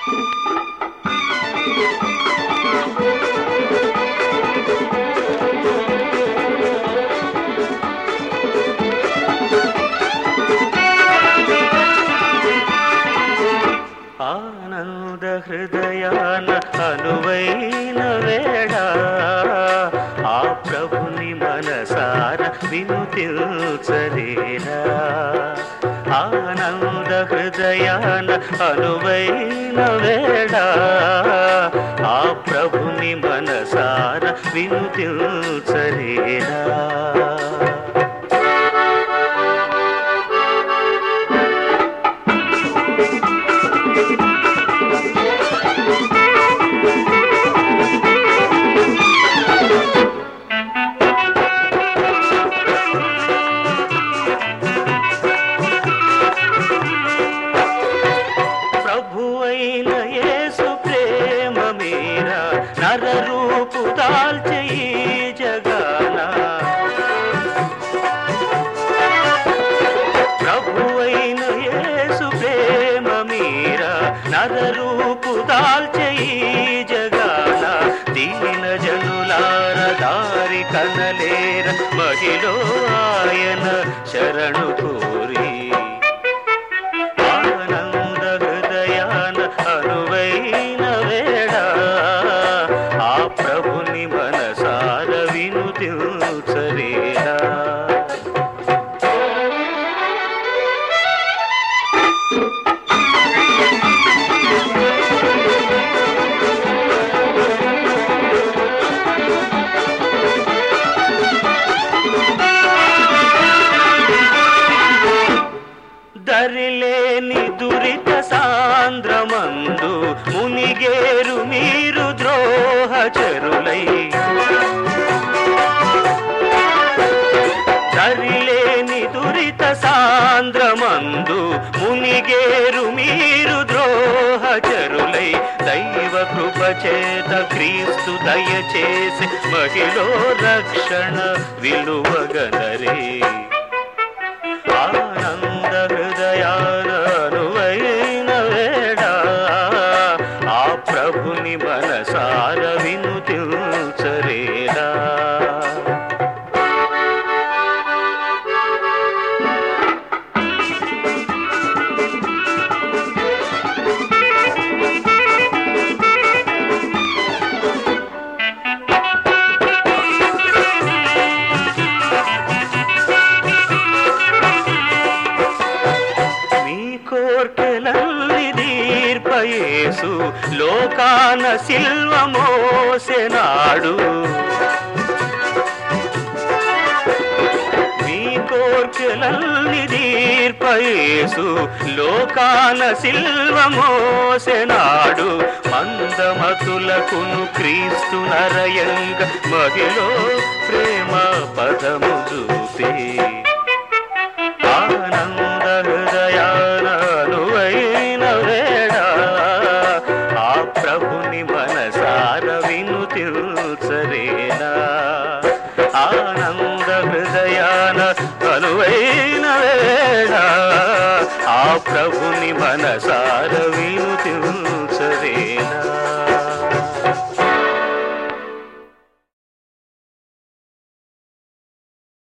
ఆనంద హృదయాన అనువైన వేళ ఆ ప్రభుని మనసార వినుతిల్చలేరా ఆనంద హృదయాన అనువైన వేళ ఆ ప్రభుని మనసార వినుతిల్చలేరా ప్రభు అయిన యేసు ప్రేమ మీరా నరరూపు దాల్చే ఈ జగాన ప్రభు అయిన యేసు ప్రేమ మీరా నరరూపు దాల్చే ఈ జగాన దీన జనులార దారి కనలేర మహిళ ఆయన శరణు కోరి ఆనంద హృదయాన అనువైన వేళ ఆ ప్రభుని మనసార వినుతిల్చలేదా దరిలేని దురిత సాంద్రమందు మునిగేరు మీరు ద్రోహచరులై దరిలేని దురిత సాంద్రమందు మునిగేరు మీరు ద్రోహచరులై దైవ కృప చేత క్రీస్తు దయచేసి మహిళ రక్షణ విలువగనరే ఆనంద హృదయాన అనువైన వేళ ఆ ప్రభుని మనసార వినుతిల్చరేదా మీ కోర్కెలల్లి దీర్పయేసు లోకాన సిల్వ మోసెనాడు మీ కోర్కెలల్లి దీర్పయేసు లోకాన సిల్వ మోసెనాడు మందమతులకును క్రీస్తు నరయంగ మహిళ ప్రేమ పదము చూపే ఆనంద హృదయాన అనువైన వేళ ఆ ప్రభుని మనసార వినుతిల్చరేనా ఆనంద హృదయాన అనువైన వేళ ఆ ప్రభుని మనసార వినుతిల్